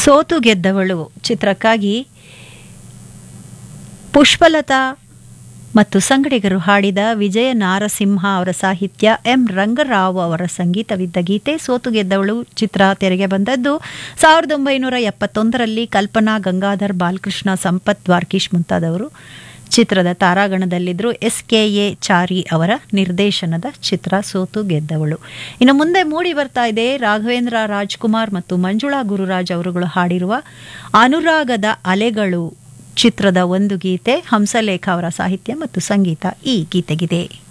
ಸೋತು ಗೆದ್ದವಳು ಚಿತ್ರಕ್ಕಾಗಿ ಪುಷ್ಪಲತಾ ಮತ್ತು ಸಂಗಡಿಗರು ಹಾಡಿದ ವಿಜಯ ನಾರಸಿಂಹ ಅವರ ಸಾಹಿತ್ಯ ಎಂ ರಂಗರಾವ್ ಅವರ ಸಂಗೀತವಿದ್ದ ಗೀತೆ ಸೋತು ಗೆದ್ದವಳು ಚಿತ್ರ ತೆರೆಗೆ ಬಂದದ್ದು ಸಾವಿರದ ಒಂಬೈನೂರ ಎಪ್ಪತ್ತೊಂದರಲ್ಲಿ ಕಲ್ಪನಾ ಗಂಗಾಧರ್ ಬಾಲಕೃಷ್ಣ ಸಂಪತ್ ದ್ವಾರ್ಕೀಶ್ ಮುಂತಾದವರು ಚಿತ್ರದ ತಾರಾಗಣದಲ್ಲಿದ್ದರು ಎಸ್ ಕೆ ಎ ಚಾರಿ ಅವರ ನಿರ್ದೇಶನದ ಚಿತ್ರ ಸೋತು ಗೆದ್ದವಳು ಇನ್ನು ಮುಂದೆ ಮೂಡಿ ಬರ್ತಾ ಇದೆ ರಾಘವೇಂದ್ರ ರಾಜ್ಕುಮಾರ್ ಮತ್ತು ಮಂಜುಳಾ ಗುರುರಾಜ್ ಅವರುಗಳು ಹಾಡಿರುವ ಅನುರಾಗದ ಅಲೆಗಳು ಚಿತ್ರದ ಒಂದು ಗೀತೆ ಹಂಸಲೇಖ ಅವರ ಸಾಹಿತ್ಯ ಮತ್ತು ಸಂಗೀತ ಈ ಗೀತೆಗಿದೆ